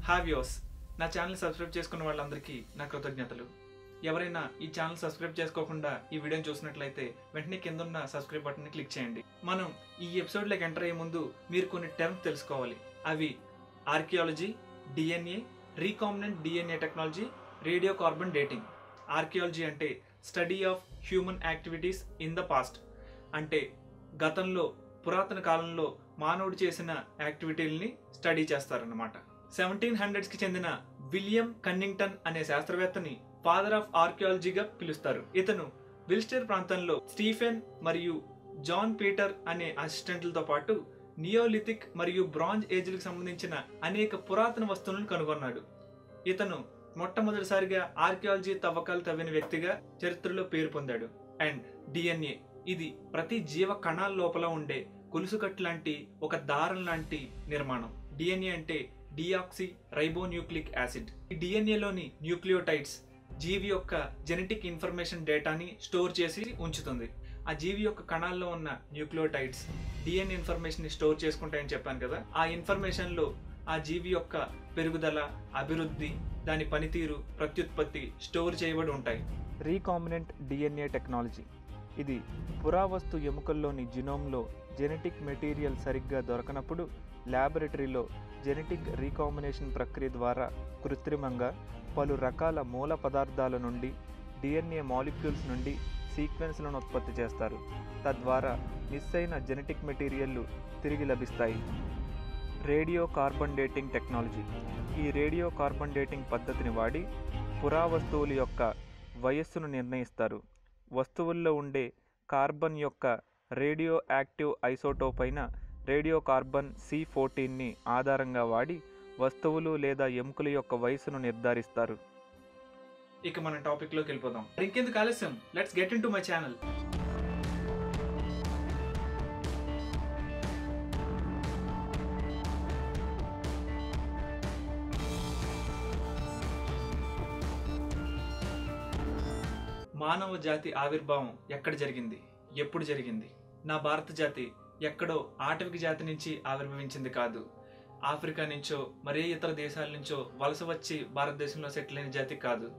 హావ్యోస్ నా channel subscribe చేసుకున్న వాళ్ళందరికీ నా కృతజ్ఞతలు ఎవరైనా ఈ ఛానల్ సబ్స్క్రైబ్ చేసుకోకుండా ఈ వీడియోని చూసినట్లయితే వెంటనే కింద ఉన్న సబ్స్క్రైబ్ బటన్ని క్లిక్ చేయండి మనం ఈ ఎపిసోడ్లోకి ఎంటర్ అయ్యే ముందు మీరు కొన్ని టర్మ్స్ తెలుసుకోవాలి అవి archaeology DNA recombinant DNA technology radio carbon dating archaeology అంటే study of human activities in the past అంటే గతంలో పురాతన కాలంలో మానవుడు చేసిన యాక్టివిటీలని స్టడీ చేస్తారన్నమాట సెవెంటీన్ హండ్రెడ్స్కి చెందిన విలియం కన్నింగ్టన్ అనే శాస్త్రవేత్తని ఫాదర్ ఆఫ్ ఆర్కియాలజీగా పిలుస్తారు ఇతను విల్స్టర్ ప్రాంతంలో స్టీఫెన్ మరియు జాన్ పీటర్ అనే అసిస్టెంట్లతో పాటు నియోలిథిక్ మరియు బ్రాంజ్ ఏజ్లకు సంబంధించిన అనేక పురాతన వస్తువులను కనుగొన్నాడు ఇతను మొట్టమొదటిసారిగా ఆర్కియాలజీ తవ్వకాలు తవ్విన వ్యక్తిగా చరిత్రలో పేరు పొందాడు అండ్ డిఎన్ఏ ఇది ప్రతి జీవ కణాల లోపల ఉండే కొలుసుకట్టు లాంటి ఒక దారం లాంటి నిర్మాణం డిఎన్ఏ అంటే డిఆక్సీ రైబోన్యూక్లిక్ యాసిడ్ ఈ డిఎన్ఏలోని న్యూక్లియోటైడ్స్ జీవి యొక్క జెనెటిక్ ఇన్ఫర్మేషన్ డేటాని స్టోర్ చేసి ఉంచుతుంది ఆ జీవి యొక్క కణాల్లో ఉన్న న్యూక్లియోటైడ్స్ డిఎన్ఏ ఇన్ఫర్మేషన్ ని స్టోర్ చేసుకుంటాయని చెప్పాను కదా ఆ ఇన్ఫర్మేషన్ లో ఆ జీవి యొక్క పెరుగుదల అభివృద్ధి దాని పనితీరు ప్రత్యుత్పత్తి స్టోర్ చేయబడి ఉంటాయి రీకాంబినెంట్ డిఎన్ఏ టెక్నాలజీ ఇది పురావస్తు ఎముకల్లోని జినోమ్లో జెనెటిక్ మెటీరియల్ సరిగ్గా దొరకనప్పుడు ల్యాబొరేటరీలో జెనెటిక్ రీకాంబినేషన్ ప్రక్రియ ద్వారా కృత్రిమంగా పలు రకాల మూల పదార్థాల నుండి డిఎన్ఏ మాలిక్యూల్స్ నుండి సీక్వెన్స్లను ఉత్పత్తి చేస్తారు తద్వారా మిస్ అయిన జెనెటిక్ మెటీరియల్లు తిరిగి లభిస్తాయి రేడియో కార్బన్ డేటింగ్ టెక్నాలజీ ఈ రేడియో కార్బన్ డేటింగ్ పద్ధతిని వాడి పురావస్తువుల యొక్క వయస్సును నిర్ణయిస్తారు వస్తువుల్లో ఉండే కార్బన్ యొక్క రేడియో యాక్టివ్ ఐసోటోప్ అయిన రేడియో కార్బన్ సి ఫోర్టీన్ని ఆధారంగా వాడి వస్తువులు లేదా ఎముకల యొక్క వయసును నిర్ధారిస్తారు ఇక మన టాపిక్ లోకి వెళ్ళిపోదాం మరి ఇంకెందుకు ఆలస్యం let's get in to my channel మానవ జాతి ఆవిర్భావం ఎక్కడ జరిగింది ఎప్పుడు జరిగింది నా భారత జాతి ఎక్కడో ఆటవిక జాతి నుంచి ఆవిర్భవించింది కాదు ఆఫ్రికా నుంచో మరే ఇతర దేశాల నుంచో వలస వచ్చి భారతదేశంలో సెటిల్ అయిన జాతి కాదు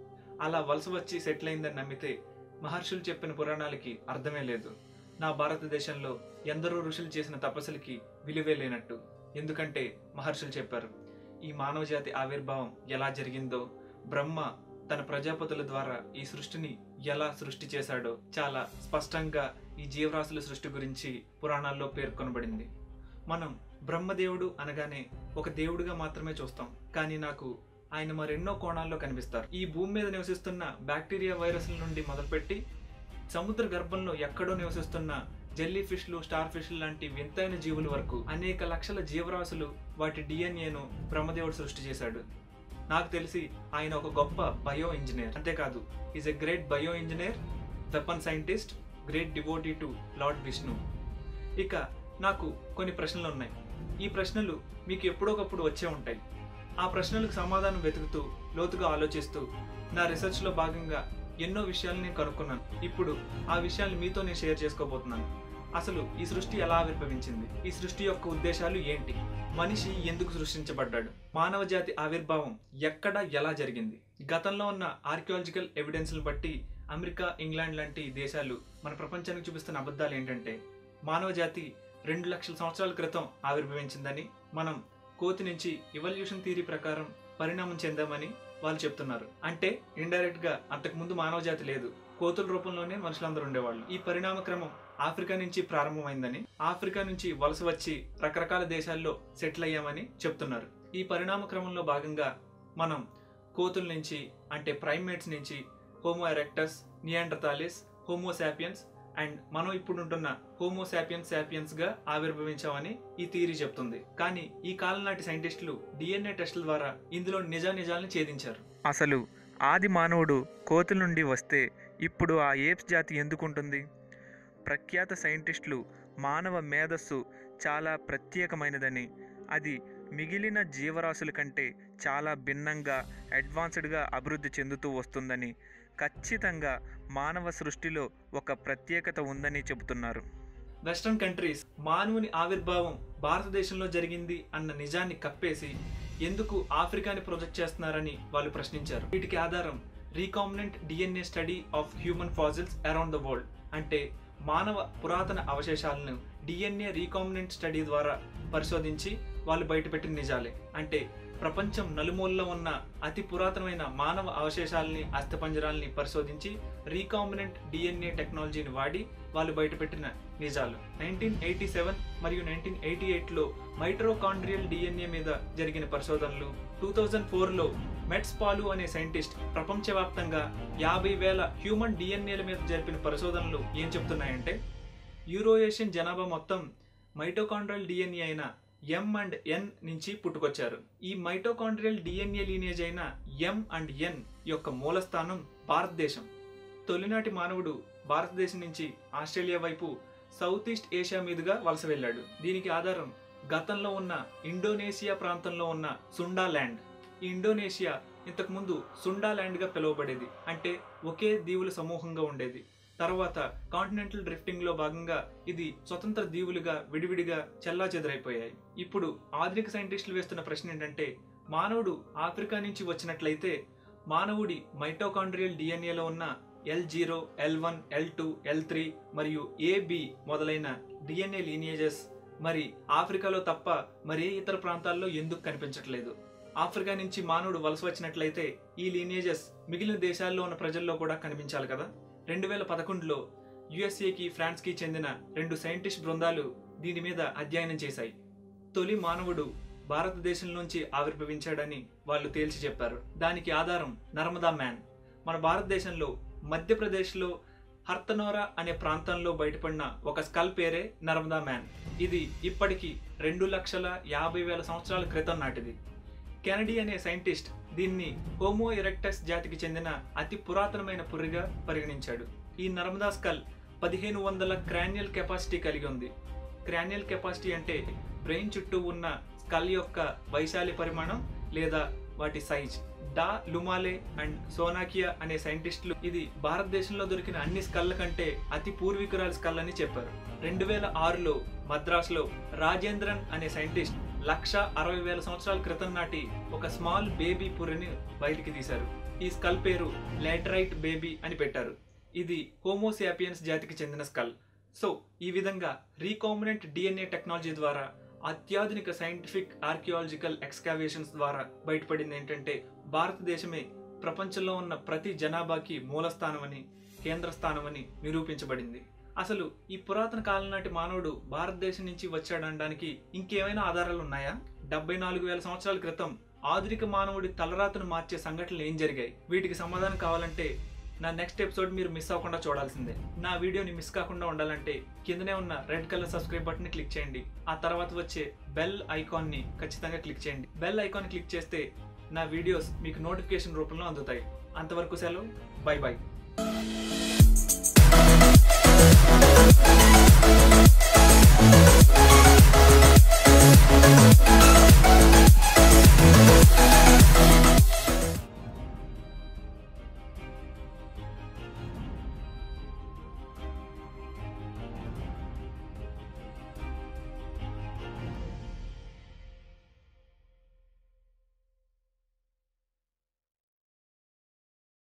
అలా వలస వచ్చి సెటిల్ అయిందని నమ్మితే మహర్షులు చెప్పిన పురాణాలకి అర్థమే లేదు నా భారతదేశంలో ఎందరో ఋషులు చేసిన తపస్సులకి విలువే లేనట్టు ఎందుకంటే మహర్షులు చెప్పారు ఈ మానవ జాతి ఆవిర్భావం ఎలా జరిగిందో బ్రహ్మ తన ప్రజాపతుల ద్వారా ఈ సృష్టిని ఎలా సృష్టి చేశాడో చాలా స్పష్టంగా ఈ జీవరాశుల సృష్టి గురించి పురాణాల్లో పేర్కొనబడింది మనం బ్రహ్మదేవుడు అనగానే ఒక దేవుడిగా మాత్రమే చూస్తాం కానీ నాకు ఆయన మరెన్నో కోణాల్లో కనిపిస్తారు ఈ భూమి మీద నివసిస్తున్న బ్యాక్టీరియా వైరస్ల నుండి మొదలుపెట్టి సముద్ర గర్భంలో ఎక్కడో నివసిస్తున్న జెల్లీ ఫిష్లు స్టార్ ఫిష్లు లాంటి వింతైన జీవుల వరకు అనేక లక్షల జీవరాశులు వాటి డిఎన్ఏను బ్రహ్మదేవుడు సృష్టి చేశాడు నాకు తెలిసి ఆయన ఒక గొప్ప బయో ఇంజనీర్ అంతేకాదు is a great bio engineer weapon scientist great devotee to lord Vishnu ఇక నాకు కొన్ని ప్రశ్నలు ఉన్నాయి ఈ ప్రశ్నలు మీకు ఎప్పుడోకప్పుడు వచ్చే ఉంటాయి ఆ ప్రశ్నలకు సమాధానం వెతుకుతూ లోతుగా ఆలోచిస్తూ నా రీసెర్చ్లో భాగంగా ఎన్నో విషయాలు నేను కనుక్కున్నాను ఇప్పుడు ఆ విషయాలు మీతో నేను షేర్ చేసుకోబోతున్నాను అసలు ఈ సృష్టి ఎలా ఆవిర్భవించింది ఈ సృష్టి యొక్క ఉద్దేశాలు ఏంటి మనిషి ఎందుకు సృష్టించబడ్డాడు మానవ జాతి ఆవిర్భావం ఎక్కడ ఎలా జరిగింది గతంలో ఉన్న ఆర్కియాలజికల్ ఎవిడెన్స్లను బట్టి అమెరికా ఇంగ్లాండ్ లాంటి దేశాలు మన ప్రపంచానికి చూపిస్తున్న అబద్ధాలు ఏంటంటే మానవ జాతి రెండు లక్షల సంవత్సరాల క్రితం ఆవిర్భవించిందని మనం కోతి నుంచి ఇవల్యూషన్ థియరీ ప్రకారం పరిణామం చెందామని వాళ్ళు చెప్తున్నారు అంటే ఇండైరెక్ట్ గా అంతకుముందు మానవ జాతి లేదు కోతుల రూపంలోనే మనుషులందరూ ఉండేవాళ్ళు ఈ పరిణామ క్రమం ఆఫ్రికా నుంచి ప్రారంభమైందని ఆఫ్రికా నుంచి వలస వచ్చి రకరకాల దేశాల్లో సెటిల్ అయ్యామని చెప్తున్నారు ఈ పరిణామ క్రమంలో భాగంగా మనం కోతుల నుంచి అంటే ప్రైమేట్స్ నుంచి homo erectus neanderthalensis homo sapiens and మనం ఇప్పుడు ఉంటున్న హోమోసాపియన్స్ సాపియన్స్ గా ఆవిర్భవించామని ఈ థియరీ చెప్తుంది కానీ ఈ కాలం నాటి సైంటిస్టులు డిఎన్ఏ టెస్టుల ద్వారా ఇందులో నిజ నిజాలను ఛేదించారు అసలు ఆది మానవుడు కోతుల నుండి వస్తే ఇప్పుడు ఆ ఏప్స్ జాతి ఎందుకుంటుంది ప్రఖ్యాత సైంటిస్టులు మానవ మేధస్సు చాలా ప్రత్యేకమైనదని అది మిగిలిన జీవరాశుల కంటే చాలా భిన్నంగా అడ్వాన్స్డ్గా అభివృద్ధి చెందుతూ వస్తుందని ఖచ్చితంగా మానవ సృష్టిలో ఒక ప్రత్యేకత ఉందని చెబుతున్నారు వెస్ట్రన్ కంట్రీస్ మానవుని ఆవిర్భావం భారతదేశంలో జరిగింది అన్న నిజాన్ని కప్పేసి ఎందుకు ఆఫ్రికాని ప్రొజెక్ట్ చేస్తున్నారని వాళ్ళు ప్రశ్నించారు వీటికి ఆధారం recombinant DNA study of human fossils around the world అంటే మానవ పురాతన అవశేషాలను డిఎన్ఏ రీకాంబినెంట్ స్టడీ ద్వారా పరిశోధించి వాళ్ళు బయటపెట్టిన నిజాలే అంటే ప్రపంచం నలుమూలలో ఉన్న అతి పురాతనమైన మానవ అవశేషాలని అస్థిపంజరాల్ని పరిశోధించి రీకాంబినెంట్ డిఎన్ఏ టెక్నాలజీని వాడి వాళ్ళు బయటపెట్టిన నిజాలు నైన్టీన్ ఎయిటీ సెవెన్ మరియు నైన్టీన్ ఎయిటీ ఎయిట్లో మైట్రోకాండ్రియల్ డిఎన్ఏ మీద జరిగిన పరిశోధనలు టూ థౌజండ్ ఫోర్లో మెట్స్ పాలు అనే సైంటిస్ట్ ప్రపంచవ్యాప్తంగా యాభై వేల హ్యూమన్ డిఎన్ఏల మీద జరిపిన పరిశోధనలు ఏం చెప్తున్నాయంటే యూరోయేషియన్ జనాభా మొత్తం మైటోకాండ్రియల్ డిఎన్ఏ అయిన ఎం అండ్ ఎన్ నుంచి పుట్టుకొచ్చారు ఈ మైటోకాండ్రియల్ డిఎన్ఏ లీనేజ్ అయిన ఎం అండ్ ఎన్ యొక్క మూలస్థానం భారతదేశం తొలినాటి మానవుడు భారతదేశం నుంచి ఆస్ట్రేలియా వైపు సౌత్ ఈస్ట్ ఏషియా మీదుగా వలస వెళ్ళాడు దీనికి ఆధారం గతంలో ఉన్న ఇండోనేషియా ప్రాంతంలో ఉన్న సుండా ల్యాండ్ ఈ ఇండోనేషియా ఇంతకుముందు సుండా ల్యాండ్గా పిలువబడేది అంటే ఒకే దీవుల సమూహంగా ఉండేది తర్వాత కాంటినెంటల్ డ్రిఫ్టింగ్ లో భాగంగా ఇది స్వతంత్ర దీవులుగా విడివిడిగా చెల్లా చెదరైపోయాయి ఇప్పుడు ఆధునిక సైంటిస్టులు వేస్తున్న ప్రశ్న ఏంటంటే మానవుడు ఆఫ్రికా నుంచి వచ్చినట్లయితే మానవుడి మైటోకాండ్రియల్ డిఎన్ఏలో ఉన్న L zero L one L two L three మరియు ఏబి మొదలైన డిఎన్ఏ లీనియేజెస్ మరి ఆఫ్రికాలో తప్ప మరే ఇతర ప్రాంతాల్లో ఎందుకు కనిపించట్లేదు ఆఫ్రికా నుంచి మానవుడు వలస వచ్చినట్లయితే ఈ లీనియేజెస్ మిగిలిన దేశాల్లో ఉన్న ప్రజల్లో కూడా కనిపించాలి కదా రెండు వేల పదకొండులో యుఎస్ఏకి ఫ్రాన్స్కి చెందిన రెండు సైంటిస్ట్ బృందాలు దీని మీద అధ్యయనం చేశాయి తొలి మానవుడు భారతదేశం నుంచి ఆవిర్భవించాడని వాళ్ళు తేల్చి చెప్పారు దానికి ఆధారం నర్మదా మ్యాన్ మన భారతదేశంలో మధ్యప్రదేశ్లో హర్తనోరా అనే ప్రాంతంలో బయటపడిన ఒక స్కల్ పేరే నర్మదా మ్యాన్ ఇది ఇప్పటికి రెండు లక్షల యాభై వేల సంవత్సరాల క్రితం నాటిది కెనడీ అనే సైంటిస్ట్ దీన్ని హోమో ఎరెక్టస్ జాతికి చెందిన అతి పురాతనమైన పుర్రిగా పరిగణించాడు ఈ నర్మదా స్కల్ పదిహేను వందల క్రానియల్ కెపాసిటీ కలిగి ఉంది క్రానియల్ కెపాసిటీ అంటే బ్రెయిన్ చుట్టూ ఉన్న స్కల్ యొక్క వైశాల్య పరిమాణం లేదా వాటి సైజ్ డా లుమాలే అండ్ సోనాకియా అనే సైంటిస్టులు ఇది భారతదేశంలో దొరికిన అన్ని స్కల్ల కంటే అతి పూర్వీకురాల స్కల్ అని చెప్పారు రెండు వేల ఆరులో మద్రాసులో రాజేంద్రన్ అనే సైంటిస్ట్ లక్ష అరవై వేల సంవత్సరాల క్రితం నాటి ఒక స్మాల్ బేబీ పుర్రిని బయటికి తీశారు ఈ స్కల్ పేరు లాటరైట్ బేబీ అని పెట్టారు ఇది హోమోసాపియన్స్ జాతికి చెందిన స్కల్ సో ఈ విధంగా రీకాంబినెంట్ డిఎన్ఏ టెక్నాలజీ ద్వారా అత్యాధునిక సైంటిఫిక్ ఆర్కియాలజికల్ ఎక్స్కావేషన్స్ ద్వారా బయటపడింది ఏంటంటే భారతదేశమే ప్రపంచంలో ఉన్న ప్రతి జనాభాకి మూలస్థానమని కేంద్ర స్థానమని నిరూపించబడింది అసలు ఈ పురాతన కాలం నాటి మానవుడు భారతదేశం నుంచి వచ్చాడనడానికి ఇంకేమైనా ఆధారాలు ఉన్నాయా డెబ్బై నాలుగు వేల సంవత్సరాల క్రితం ఆధునిక మానవుడి తలరాతను మార్చే సంఘటనలు ఏం జరిగాయి వీటికి సమాధానం కావాలంటే నా నెక్స్ట్ ఎపిసోడ్ మీరు మిస్ అవ్వకుండా చూడాల్సిందే నా వీడియోని మిస్ కాకుండా ఉండాలంటే కిందనే ఉన్న red colour subscribe button click చేయండి ఆ తర్వాత వచ్చే బెల్ ఐకాన్ ని ఖచ్చితంగా క్లిక్ చేయండి బెల్ ఐకాన్ క్లిక్ చేస్తే నా వీడియోస్ మీకు నోటిఫికేషన్ రూపంలో అందుతాయి అంతవరకు సెలవు బై బై